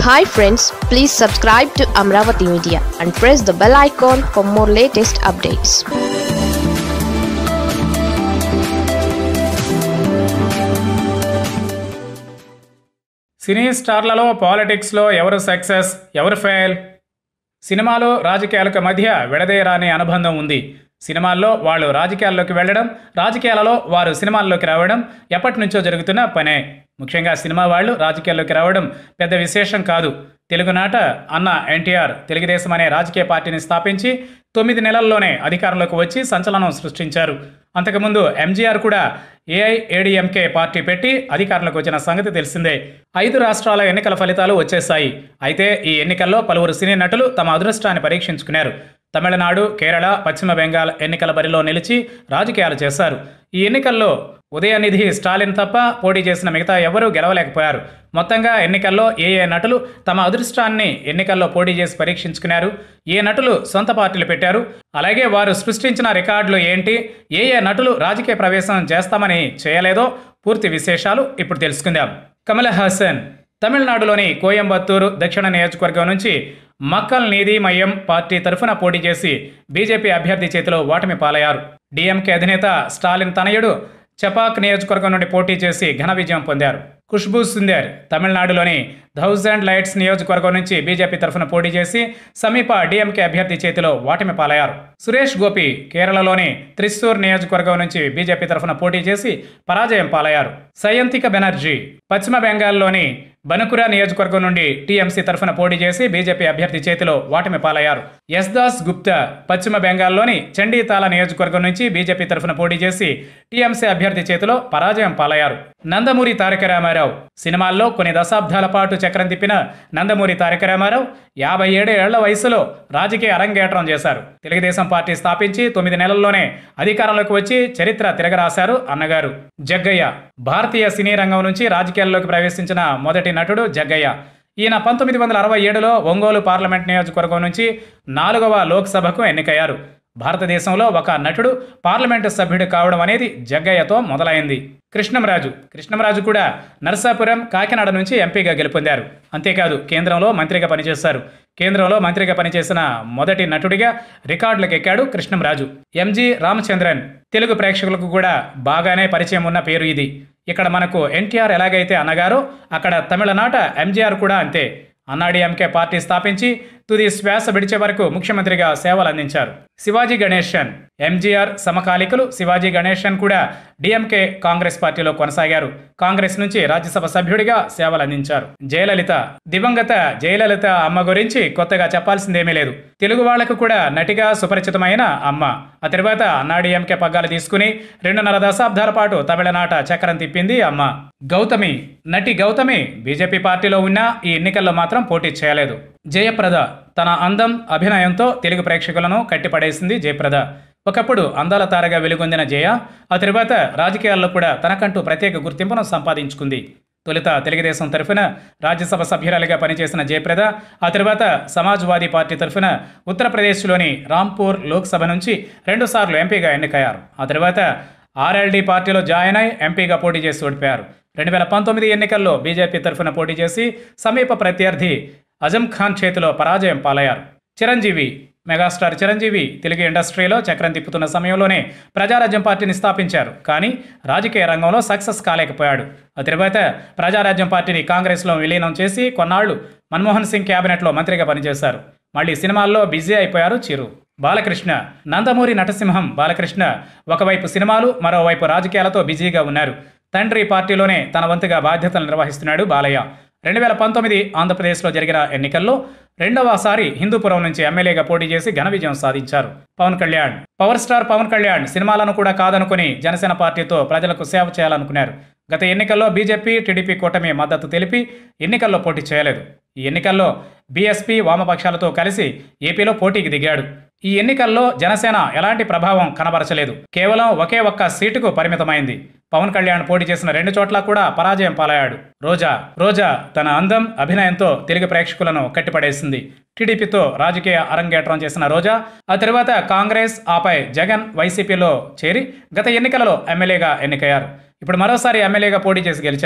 hi friends please subscribe to Amaravati media and press the bell icon for more latest updates cine స్టార్లలో పాలిటిక్స్లో ఎవరు success ఎవరు fail సినిమాలు రాజకీయాలకు మధ్య విడదీయరాని అనుబంధం ఉంది సినిమాల్లో వాళ్ళు రాజకీయాల్లోకి వెళ్ళడం రాజకీయాలలో వారు సినిమాల్లోకి రావడం ఎప్పటి నుంచో జరుగుతున్న పనే ముఖ్యంగా సినిమా వాళ్ళు రాజకీయాల్లోకి రావడం పెద్ద విశేషం కాదు తెలుగునాట అన్న ఎన్టీఆర్ తెలుగుదేశం అనే రాజకీయ పార్టీని స్థాపించి తొమ్మిది నెలల్లోనే అధికారంలోకి వచ్చి సంచలనం సృష్టించారు అంతకుముందు ఎంజీఆర్ కూడా ఏఐఏడిఎంకే పార్టీ పెట్టి అధికారంలోకి వచ్చిన సంగతి తెలిసిందే ఐదు రాష్ట్రాల ఎన్నికల ఫలితాలు వచ్చేశాయి అయితే ఈ ఎన్నికల్లో పలువురు సినీ నటులు తమ అదృష్టాన్ని పరీక్షించుకున్నారు తమిళనాడు కేరళ పశ్చిమ బెంగాల్ ఎన్నికల బరిలో నిలిచి రాజకీయాలు చేశారు ఈ ఎన్నికల్లో ఉదయనిధి స్టాలిన్ తప్ప పోటీ చేసిన మిగతా ఎవరూ గెలవలేకపోయారు మొత్తంగా ఎన్నికల్లో ఏ ఏ నటులు తమ అదృష్టాన్ని ఎన్నికల్లో పోటీ చేసి పరీక్షించుకున్నారు ఏ నటులు సొంత పార్టీలు పెట్టారు అలాగే వారు సృష్టించిన రికార్డులు ఏంటి ఏ ఏ నటులు రాజకీయ ప్రవేశం చేస్తామని చేయలేదో పూర్తి విశేషాలు ఇప్పుడు తెలుసుకుందాం కమల్ హాసన్ తమిళనాడులోని కోయంబత్తూరు దక్షిణ నియోజకవర్గం నుంచి మక్కల్ నీతిమయం పార్టీ తరఫున పోటీ చేసి బీజేపీ అభ్యర్థి చేతిలో ఓటమి పాలయ్యారు డీఎంకే అధినేత స్టాలిన్ తనయుడు చపాక్ నియోజకవర్గం నుండి పోటీ చేసి ఘన విజయం పొందారు ఖుష్బూ సుందర్ తమిళనాడులోని థౌజండ్ లైట్స్ నియోజకవర్గం నుంచి బీజేపీ తరఫున పోటీ చేసి సమీప డీఎంకే అభ్యర్థి చేతిలో ఓటమి పాలయ్యారు సురేష్ గోపి కేరళలోని త్రిశూర్ నియోజకవర్గం నుంచి బీజేపీ తరఫున పోటీ చేసి పరాజయం పాలయ్యారు సయంతిక బెనర్జీ పశ్చిమ బెంగాల్లోని బనుకురా నియోజకవర్గం నుండి టీఎంసీ తరఫున పోటీ చేసి బీజేపీ అభ్యర్థి చేతిలో ఓటమి పాలయ్యారు యస్దాస్ గుప్తా పశ్చిమ బెంగాల్లోని చండీతాల నియోజకవర్గం నుంచి బీజేపీ తరఫున పోటీ చేసి టీఎంసీ అభ్యర్థి చేతిలో పరాజయం పాలయ్యారు నందమూరి తారక రామారావు సినిమాల్లో కొన్ని దశాబ్దాల పాటు చక్రం తిప్పిన నందమూరి తారక రామారావు యాభై ఏడు ఏళ్ల వయసులో రాజకీయ అరంగేట్రం చేశారు తెలుగుదేశం పార్టీ స్థాపించి తొమ్మిది నెలల్లోనే అధికారంలోకి వచ్చి చరిత్ర తిరగరాశారు అన్నగారు జగ్గయ్య భారతీయ సినీ రంగం నుంచి రాజకీయాల్లోకి ప్రవేశించిన మొదటి నటుడు జగ్గయ్య ఈయన పంతొమ్మిది వందల అరవై ఏడులో ఒంగోలు పార్లమెంట్ నియోజకవర్గం నుంచి నాలుగవ లోక్సభకు ఎన్నికయ్యారు భారతదేశంలో ఒక నటుడు పార్లమెంటు సభ్యుడు కావడం అనేది జగ్గయ్యతో మొదలైంది కృష్ణంరాజు కృష్ణంరాజు కూడా నర్సాపురం కాకినాడ నుంచి ఎంపీగా గెలుపొందారు అంతేకాదు కేంద్రంలో మంత్రిగా పనిచేశారు కేంద్రంలో మంత్రిగా పనిచేసిన మొదటి నటుడిగా రికార్డులకు ఎక్కాడు కృష్ణంరాజు ఎంజి రామచంద్రన్ తెలుగు ప్రేక్షకులకు కూడా బాగానే పరిచయం ఉన్న పేరు ఇది ఇక్కడ మనకు ఎన్టీఆర్ ఎలాగైతే అన్నగారో అక్కడ తమిళనాట ఎంజీఆర్ కూడా అంతే అన్నాడీఎంకే పార్టీ స్థాపించి తుది శ్వాస విడిచే వరకు ముఖ్యమంత్రిగా సేవలు అందించారు శివాజీ గణేశన్ ఎంజీఆర్ సమకాలికులు శివాజీ గణేశన్ కూడా డిఎంకే కాంగ్రెస్ పార్టీలో కొనసాగారు కాంగ్రెస్ నుంచి రాజ్యసభ సభ్యుడిగా సేవలు అందించారు జయలలిత దివంగత జయలలిత అమ్మ గురించి కొత్తగా చెప్పాల్సిందేమీ లేదు తెలుగు వాళ్లకు కూడా నటిగా సుపరిచితమైన అమ్మ ఆ తర్వాత అన్నాడీఎంకే పగ్గాలు తీసుకుని రెండున్నర దశాబ్దాల పాటు తమిళనాట చక్రం తిప్పింది అమ్మ గౌతమి నటి గౌతమి బీజేపీ పార్టీలో ఉన్న ఈ ఎన్నికల్లో మాత్రం పోటీ చేయలేదు జయప్రద తన అందం అభినయంతో తెలుగు ప్రేక్షకులను కట్టిపడేసింది జయప్రద ఒకప్పుడు అందాల తారగా వెలుగొందిన జయ ఆ తరువాత రాజకీయాల్లో కూడా తనకంటూ ప్రత్యేక గుర్తింపును సంపాదించుకుంది తొలుత తెలుగుదేశం తరఫున రాజ్యసభ సభ్యురాలిగా పనిచేసిన జయప్రద ఆ తరువాత సమాజ్వాదీ పార్టీ తరఫున ఉత్తరప్రదేశ్లోని రాంపూర్ లోక్సభ నుంచి రెండుసార్లు ఎంపీగా ఎన్నికయ్యారు ఆ తర్వాత ఆర్ఎల్డీ పార్టీలో జాయిన్ అయి ఎంపీగా పోటీ చేసి ఓడిపోయారు రెండు వేల పంతొమ్మిది ఎన్నికల్లో బీజేపీ తరఫున పోటీ చేసి సమీప ప్రత్యర్థి అజం ఖాన్ చేతిలో పరాజయం పాలయ్యారు చిరంజీవి మెగాస్టార్ చిరంజీవి తెలుగు ఇండస్ట్రీలో చక్రం తిప్పుతున్న సమయంలోనే ప్రజారాజ్యం పార్టీని స్థాపించారు కానీ రాజకీయ రంగంలో సక్సెస్ కాలేకపోయాడు ఆ తర్వాత ప్రజారాజ్యం పార్టీని కాంగ్రెస్లో విలీనం చేసి కొన్నాళ్లు మన్మోహన్ సింగ్ క్యాబినెట్లో మంత్రిగా పనిచేశారు మళ్ళీ సినిమాల్లో బిజీ అయిపోయారు చిరు బాలకృష్ణ నందమూరి నటసింహం బాలకృష్ణ ఒకవైపు సినిమాలు మరోవైపు రాజకీయాలతో బిజీగా ఉన్నారు తండ్రి పార్టీలోనే తన వంతుగా బాధ్యతలు నిర్వహిస్తున్నాడు బాలయ్య రెండు వేల పంతొమ్మిది ఆంధ్రప్రదేశ్లో జరిగిన ఎన్నికల్లో రెండవసారి హిందూపురం నుంచి ఎమ్మెల్యేగా పోటీ చేసి ఘన విజయం సాధించారు పవన్ కళ్యాణ్ పవర్ స్టార్ పవన్ కళ్యాణ్ సినిమాలను కూడా కాదనుకుని జనసేన పార్టీతో ప్రజలకు సేవ చేయాలనుకున్నారు గత ఎన్నికల్లో బీజేపీ టీడీపీ కూటమి మద్దతు తెలిపి ఎన్నికల్లో పోటీ చేయలేదు ఈ ఎన్నికల్లో బీఎస్పీ వామపక్షాలతో కలిసి ఏపీలో పోటీకి దిగాడు ఈ ఎన్నికల్లో జనసేన ఎలాంటి ప్రభావం కనబరచలేదు కేవలం ఒకే ఒక్క సీటుకు పరిమితమైంది పవన్ కళ్యాణ్ పోటీ చేసిన రెండు చోట్ల కూడా పరాజయం పాలయ్యాడు రోజా రోజా తన అందం అభినయంతో తెలుగు ప్రేక్షకులను కట్టిపడేసింది టీడీపీతో రాజకీయ అరంగేట్రం చేసిన రోజా ఆ తర్వాత కాంగ్రెస్ ఆపై జగన్ వైసీపీలో చేరి గత ఎన్నికలలో ఎమ్మెల్యేగా ఎన్నికయ్యారు ఇప్పుడు మరోసారి ఎమ్మెల్యేగా పోటీ చేసి గెలిచారు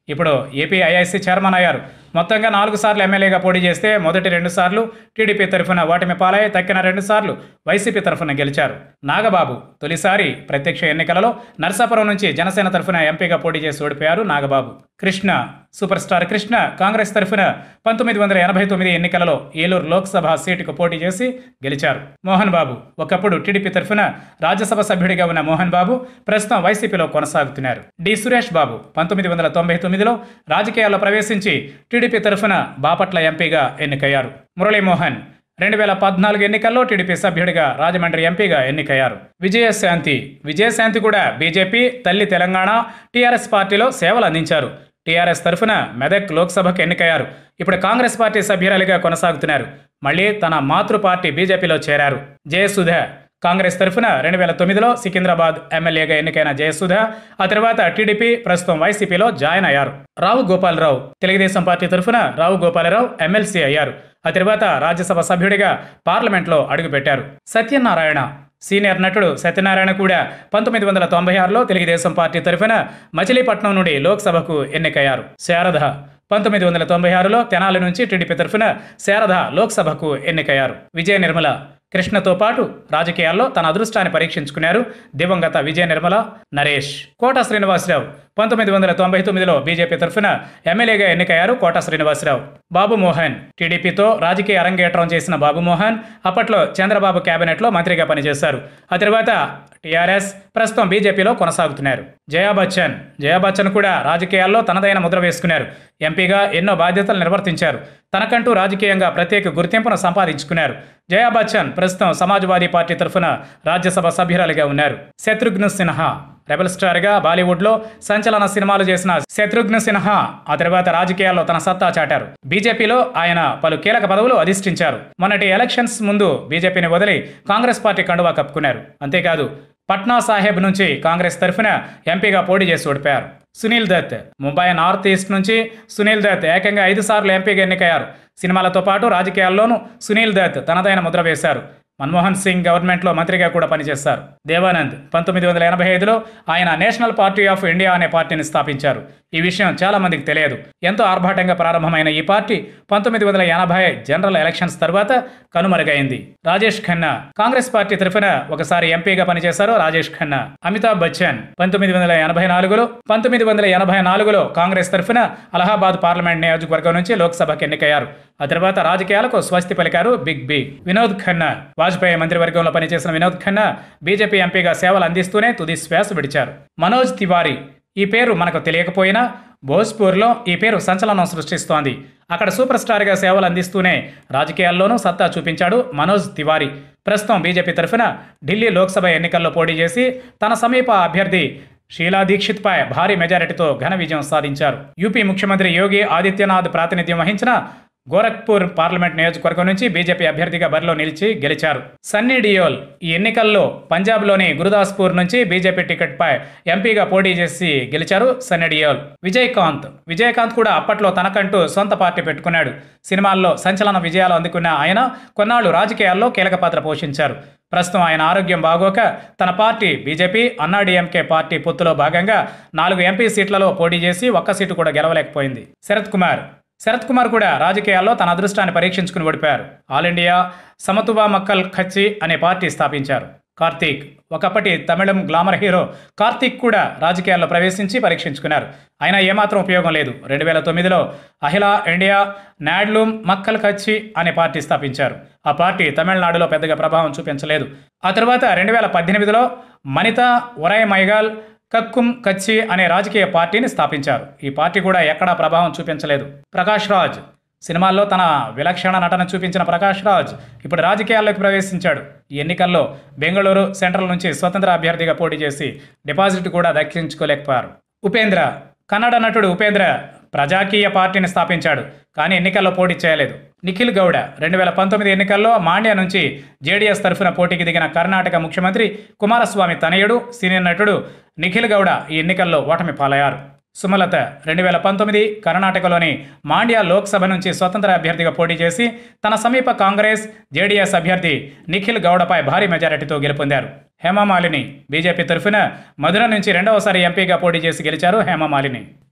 ఇప్పుడు ఏపీ ఐఐసీ చైర్మన్ అయ్యారు మొత్తంగా నాలుగు సార్లు ఎమ్మెల్యేగా పోటీ చేస్తే మొదటి రెండు సార్లు టీడీపీ తరఫున ఓటమి పాలై తక్కిన రెండు సార్లు వైసీపీ తరఫున గెలిచారు నాగబాబు తొలిసారి ప్రత్యక్ష ఎన్నికలలో నర్సాపురం నుంచి జనసేన తరఫున ఎంపీగా పోటీ చేసి ఓడిపోయారు నాగబాబు కృష్ణ సూపర్ స్టార్ కృష్ణ కాంగ్రెస్ తరఫున పంతొమ్మిది వందల ఎనభై తొమ్మిది ఎన్నికలలో ఏలూరు లోక్సభ సీటుకు పోటీ చేసి గెలిచారు మోహన్ బాబు ఒకప్పుడు టీడీపీ తరఫున రాజ్యసభ సభ్యుడిగా ఉన్న మోహన్ బాబు ప్రస్తుతం వైసీపీలో కొనసాగుతున్నారు డి సురేష్ బాబు పంతొమ్మిది వందల తొంభై తొమ్మిదిలో రాజకీయాల్లో ప్రవేశించి టీడీపీ తరఫున బాపట్ల ఎంపీగా ఎన్నికయ్యారు మురళీమోహన్ రెండు వేల పద్నాలుగు ఎన్నికల్లో టీడీపీ సభ్యుడిగా రాజమండ్రి ఎంపీగా ఎన్నికయ్యారు విజయశాంతి విజయశాంతి కూడా బీజేపీ తల్లి తెలంగాణ టీఆర్ఎస్ పార్టీలో సేవలు అందించారు టీఆర్ఎస్ తరఫున మెదక్ లోక్సభకు ఎన్నికయ్యారు ఇప్పుడు కాంగ్రెస్ పార్టీ సభ్యురాలిగా కొనసాగుతున్నారు మళ్ళీ తన మాతృ పార్టీ బీజేపీలో చేరారు జయసుధ కాంగ్రెస్ తరఫున రెండు వేల తొమ్మిదిలో సికింద్రాబాద్ ఎమ్మెల్యేగా ఎన్నికైన జయసుధ ఆ తర్వాత టీడీపీ ప్రస్తుతం వైసీపీలో జాయిన్ అయ్యారు రావు గోపాలరావు తెలుగుదేశం పార్టీ తరఫున రావు గోపాలరావు ఎమ్మెల్సీ అయ్యారు ఆ తర్వాత రాజ్యసభ సభ్యుడిగా పార్లమెంట్లో అడుగుపెట్టారు సత్యనారాయణ సీనియర్ నటుడు సత్యనారాయణ కూడా పంతొమ్మిది వందల తొంభై ఆరులో తెలుగుదేశం పార్టీ తరఫున మచిలీపట్నం నుండి లోక్సభకు ఎన్నికయ్యారు శారద పంతొమ్మిది వందల తొంభై ఆరులో తెనాలి నుంచి టీడీపీ తరఫున శారద లోక్సభకు ఎన్నికయ్యారు విజయ నిర్మల కృష్ణతో పాటు రాజకీయాల్లో తన అదృష్టాన్ని పరీక్షించుకున్నారు దివంగత విజయ నిర్మల నరేష్ కోట శ్రీనివాసరావు పంతొమ్మిది వందల తొంభై తొమ్మిదిలో బీజేపీ తరఫున ఎమ్మెల్యేగా ఎన్నికయ్యారు కోట శ్రీనివాసరావు బాబు మోహన్ టీడీపీతో రాజకీయ అరంగేట్రం చేసిన బాబు మోహన్ అప్పట్లో చంద్రబాబు కేబినెట్లో మంత్రిగా పనిచేశారు ఆ తర్వాత టీఆర్ఎస్ ప్రస్తుతం బీజేపీలో కొనసాగుతున్నారు జయా బచ్చన్ జయా బచ్చన్ కూడా రాజకీయాల్లో తనదైన ముద్ర వేసుకున్నారు ఎంపీగా ఎన్నో బాధ్యతలు నిర్వర్తించారు తనకంటూ రాజకీయంగా ప్రత్యేక గుర్తింపును సంపాదించుకున్నారు జయా బచ్చన్ ప్రస్తుతం సమాజ్వాదీ పార్టీ తరఫున రాజ్యసభ సభ్యురాలిగా ఉన్నారు శత్రుఘ్న సిన్హా రెబల్ స్టార్గా బాలీవుడ్లో సంచలన సినిమాలు చేసిన శత్రుఘ్న సిన్హా ఆ తర్వాత రాజకీయాల్లో తన సత్తా చాటారు బీజేపీలో ఆయన పలు కీలక పదవులు అధిష్ఠించారు మొన్నటి ఎలక్షన్స్ ముందు బీజేపీని వదిలి కాంగ్రెస్ పార్టీ కండువా కప్పుకున్నారు అంతేకాదు పట్నా సాహెబ్ నుంచి కాంగ్రెస్ తరఫున ఎంపీగా పోటీ చేసి ఓడిపోయారు సునీల్ దత్ ముంబై నార్త్ ఈస్ట్ నుంచి సునీల్ దత్ ఏకంగా ఐదు సార్లు ఎంపీగా ఎన్నికయ్యారు సినిమాలతో పాటు రాజకీయాల్లోనూ సునీల్ దత్ తనదైన ముద్ర వేశారు మన్మోహన్ సింగ్ గవర్నమెంట్లో మంత్రిగా కూడా పనిచేశారు దేవానంద్ పంతొమ్మిది వందల ఎనభై ఐదులో ఆయన నేషనల్ పార్టీ ఆఫ్ ఇండియా అనే పార్టీని స్థాపించారు ఈ విషయం చాలా మందికి తెలియదు ఎంతో ఆర్భాటంగా ప్రారంభమైన ఈ పార్టీ పంతొమ్మిది వందల ఎనభై జనరల్ ఎలక్షన్స్ తర్వాత కనుమరుగైంది రాజేష్ ఖన్నా కాంగ్రెస్ పార్టీ తరఫున ఒకసారి ఎంపీగా పనిచేశారు రాజేష్ ఖన్నా అమితాబ్ బచ్చన్ పంతొమ్మిది వందల ఎనభై నాలుగులో పంతొమ్మిది వందల ఎనభై నాలుగులో కాంగ్రెస్ తరఫున అలహాబాద్ పార్లమెంట్ నియోజకవర్గం నుంచి లోక్సభకు ఎన్నికయ్యారు ఆ తర్వాత రాజకీయాలకు స్వస్తి పలికారు బిగ్ బి వినోద్ ఖన్నా వాజ్పేయి మంత్రివర్గంలో పనిచేసిన వినోద్ ఖన్నా బీజేపీ ఎంపీగా సేవలు అందిస్తూనే తుది శ్వాస విడిచారు మనోజ్ తివారీ ఈ పేరు మనకు తెలియకపోయినా భోజ్పూర్లో ఈ పేరు సంచలనం సృష్టిస్తోంది అక్కడ సూపర్ స్టార్గా సేవలు అందిస్తూనే రాజకీయాల్లోనూ సత్తా చూపించాడు మనోజ్ తివారీ ప్రస్తుతం బీజేపీ తరఫున ఢిల్లీ లోక్సభ ఎన్నికల్లో పోటీ చేసి తన సమీప అభ్యర్థి షీలా దీక్షిత్పై భారీ మెజారిటీతో ఘన విజయం సాధించారు యూపీ ముఖ్యమంత్రి యోగి ఆదిత్యనాథ్ ప్రాతినిధ్యం వహించిన గోరఖ్పూర్ పార్లమెంట్ నియోజకవర్గం నుంచి బీజేపీ అభ్యర్థిగా బరిలో నిలిచి గెలిచారు సన్నీ డియోల్ ఈ ఎన్నికల్లో పంజాబ్లోని గురుదాస్పూర్ నుంచి బీజేపీ టికెట్పై ఎంపీగా పోటీ చేసి గెలిచారు సన్నీ డియోల్ విజయకాంత్ విజయకాంత్ కూడా అప్పట్లో తనకంటూ సొంత పార్టీ పెట్టుకున్నాడు సినిమాల్లో సంచలన విజయాలు అందుకున్న ఆయన కొన్నాళ్లు రాజకీయాల్లో కీలక పాత్ర పోషించారు ప్రస్తుతం ఆయన ఆరోగ్యం బాగోక తన పార్టీ బీజేపీ అన్నాడీఎంకే పార్టీ పొత్తులో భాగంగా నాలుగు ఎంపీ సీట్లలో పోటీ చేసి ఒక్క సీటు కూడా గెలవలేకపోయింది శరత్ కుమార్ శరత్ కుమార్ కూడా రాజకీయాల్లో తన అదృష్టాన్ని పరీక్షించుకుని ఓడిపోయారు ఆల్ ఇండియా సమతువా మక్కల్ ఖచ్చి అనే పార్టీ స్థాపించారు కార్తీక్ ఒకప్పటి తమిళం గ్లామర్ హీరో కార్తీక్ కూడా రాజకీయాల్లో ప్రవేశించి పరీక్షించుకున్నారు అయినా ఏమాత్రం ఉపయోగం లేదు రెండు వేల తొమ్మిదిలో అహిలా ఇండియా నాడ్లూమ్ మక్కల్ కచ్చి అనే పార్టీ స్థాపించారు ఆ పార్టీ తమిళనాడులో పెద్దగా ప్రభావం చూపించలేదు ఆ తర్వాత రెండు వేల పద్దెనిమిదిలో మనిత ఒరై మైగాల్ కక్కుం కచ్చి అనే రాజకీయ పార్టీని స్థాపించారు ఈ పార్టీ కూడా ఎక్కడా ప్రభావం చూపించలేదు ప్రకాష్ రాజ్ సినిమాల్లో తన విలక్షణ నటన చూపించిన ప్రకాష్ రాజ్ ఇప్పుడు రాజకీయాల్లోకి ప్రవేశించాడు ఈ ఎన్నికల్లో బెంగళూరు సెంట్రల్ నుంచి స్వతంత్ర అభ్యర్థిగా పోటీ చేసి డిపాజిట్ కూడా దక్కించుకోలేకపోయారు ఉపేంద్ర కన్నడ నటుడు ఉపేంద్ర ప్రజాకీయ పార్టీని స్థాపించాడు కానీ ఎన్నికల్లో పోటీ చేయలేదు నిఖిల్ గౌడ రెండు వేల పంతొమ్మిది ఎన్నికల్లో మాండ్య నుంచి జేడీఎస్ తరఫున పోటీకి దిగిన కర్ణాటక ముఖ్యమంత్రి కుమారస్వామి తనయుడు సీనియర్ నటుడు నిఖిల్ గౌడ ఈ ఎన్నికల్లో ఓటమి పాలయ్యారు సుమలత రెండు వేల పంతొమ్మిది కర్ణాటకలోని మాండ్య లోక్సభ నుంచి స్వతంత్ర అభ్యర్థిగా పోటీ చేసి తన సమీప కాంగ్రెస్ జేడీఎస్ అభ్యర్థి నిఖిల్ గౌడపై భారీ మెజారిటీతో గెలుపొందారు హేమమాలిని బీజేపీ తరఫున మధుర నుంచి రెండవసారి ఎంపీగా పోటీ చేసి గెలిచారు హేమమాలిని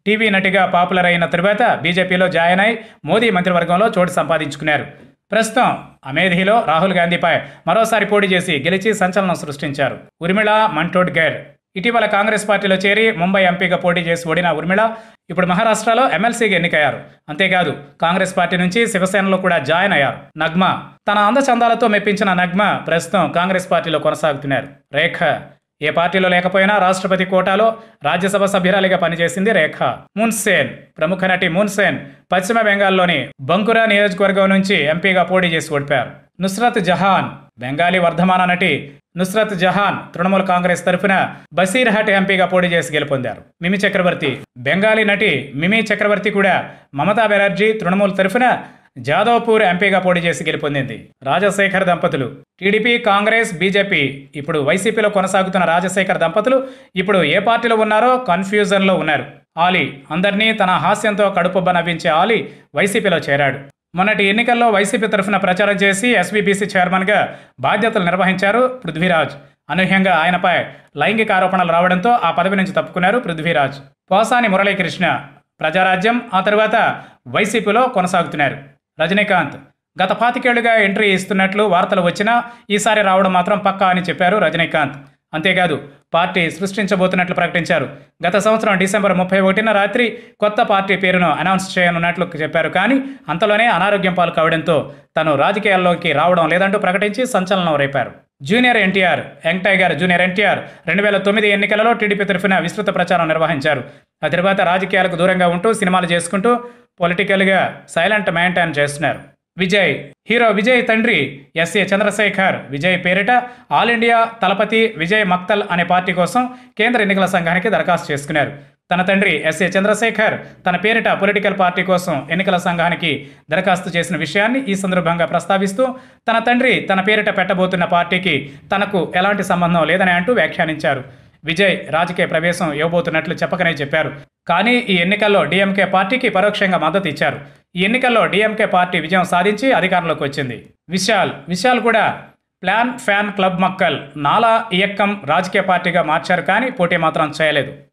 టీవీ నటిగా పాపులర్ అయిన తరువాత బీజేపీలో జాయిన్ అయి మోదీ మంత్రివర్గంలో చోటు సంపాదించుకున్నారు ప్రస్తుతం అమేధిలో రాహుల్ గాంధీపై మరోసారి పోటీ చేసి గెలిచి సంచలనం సృష్టించారు ఉర్మిళ మంటోడ్గర్ ఇటీవల కాంగ్రెస్ పార్టీలో చేరి ముంబై ఎంపీగా పోటీ చేసి ఓడిన ఉర్మిళ ఇప్పుడు మహారాష్ట్రలో ఎమ్మెల్సీగా ఎన్నికయ్యారు అంతేకాదు కాంగ్రెస్ పార్టీ నుంచి శివసేనలో కూడా జాయిన్ అయ్యారు నగ్మ తన అందచందాలతో మెప్పించిన నగ్మ ప్రస్తుతం కాంగ్రెస్ పార్టీలో కొనసాగుతున్నారు రేఖ ఏ పార్టీలో లేకపోయినా రాష్ట్రపతి కోటాలో రాజ్యసభ సభ్యురాలిగా పనిచేసింది రేఖ మున్సేన్ ప్రముఖ నటి మున్సేన్ పశ్చిమ బెంగాల్లోని బంకురా నియోజకవర్గం నుంచి ఎంపీగా పోటీ చేసి ఓడిపారు నుస్రత్ జహాన్ బెంగాలీ వర్ధమాన నటి నుస్రత్ జహాన్ తృణమూల్ కాంగ్రెస్ తరఫున బసీర్ హట్ ఎంపీగా పోటీ చేసి గెలుపొందారు మిమి చక్రవర్తి బెంగాలీ నటి మిమి చక్రవర్తి కూడా మమతా బెనర్జీ తృణమూల్ తరఫున జాదవ్పూర్ ఎంపీగా పోటీ చేసి గెలుపొందింది రాజశేఖర్ దంపతులు టీడీపీ కాంగ్రెస్ బీజేపీ ఇప్పుడు వైసీపీలో కొనసాగుతున్న రాజశేఖర్ దంపతులు ఇప్పుడు ఏ పార్టీలో ఉన్నారో కన్ఫ్యూజన్లో ఉన్నారు ఆలీ అందరినీ తన హాస్యంతో కడుపుబ్బ నవ్వించే ఆలీ వైసీపీలో చేరాడు మొన్నటి ఎన్నికల్లో వైసీపీ తరఫున ప్రచారం చేసి ఎస్వీబీసీ చైర్మన్గా బాధ్యతలు నిర్వహించారు పృథ్వీరాజ్ అనూహ్యంగా ఆయనపై లైంగిక ఆరోపణలు రావడంతో ఆ పదవి నుంచి తప్పుకున్నారు పృథ్వీరాజ్ పోసాని మురళీకృష్ణ ప్రజారాజ్యం ఆ తర్వాత వైసీపీలో కొనసాగుతున్నారు రజనీకాంత్ గత పాతికేళ్లుగా ఎంట్రీ ఇస్తున్నట్లు వార్తలు వచ్చినా ఈసారి రావడం మాత్రం పక్కా అని చెప్పారు రజనీకాంత్ అంతేకాదు పార్టీ సృష్టించబోతున్నట్లు ప్రకటించారు గత సంవత్సరం డిసెంబర్ ముప్పై ఒకటిన రాత్రి కొత్త పార్టీ పేరును అనౌన్స్ చేయనున్నట్లు చెప్పారు కానీ అంతలోనే అనారోగ్యం పాలు కావడంతో తను రాజకీయాల్లోకి రావడం లేదంటూ ప్రకటించి సంచలనం రేపారు junior NTR young tiger junior NTR రెండు వేల తొమ్మిది ఎన్నికలలో టీడీపీ తరఫున విస్తృత ప్రచారం నిర్వహించారు ఆ తర్వాత రాజకీయాలకు దూరంగా ఉంటూ సినిమాలు చేసుకుంటూ పొలిటికల్గా సైలెంట్ మెయింటైన్ చేస్తున్నారు విజయ్ హీరో విజయ్ తండ్రి ఎస్ఏ చంద్రశేఖర్ విజయ్ పేరిట ఆల్ ఇండియా తలపతి విజయ్ మక్తల్ అనే పార్టీ కోసం కేంద్ర ఎన్నికల సంఘానికి దరఖాస్తు చేసుకున్నారు తన తండ్రి ఎస్ఏ చంద్రశేఖర్ తన పేరిట పొలిటికల్ పార్టీ కోసం ఎన్నికల సంఘానికి దరఖాస్తు చేసిన విషయాన్ని ఈ సందర్భంగా ప్రస్తావిస్తూ తన తండ్రి తన పేరిట పెట్టబోతున్న పార్టీకి తనకు ఎలాంటి సంబంధం లేదని అంటూ వ్యాఖ్యానించారు విజయ్ రాజకీయ ప్రవేశం ఇవ్వబోతున్నట్లు చెప్పకనే చెప్పారు కానీ ఈ ఎన్నికల్లో డీఎంకే పార్టీకి పరోక్షంగా మద్దతు ఇచ్చారు ఈ ఎన్నికల్లో డీఎంకే పార్టీ విజయం సాధించి అధికారంలోకి వచ్చింది విశాల్ విశాల్ కూడా ప్లాన్ ఫ్యాన్ క్లబ్ మక్కల్ నాలా ఇయక్కం రాజకీయ పార్టీగా మార్చారు కానీ పోటీ మాత్రం చేయలేదు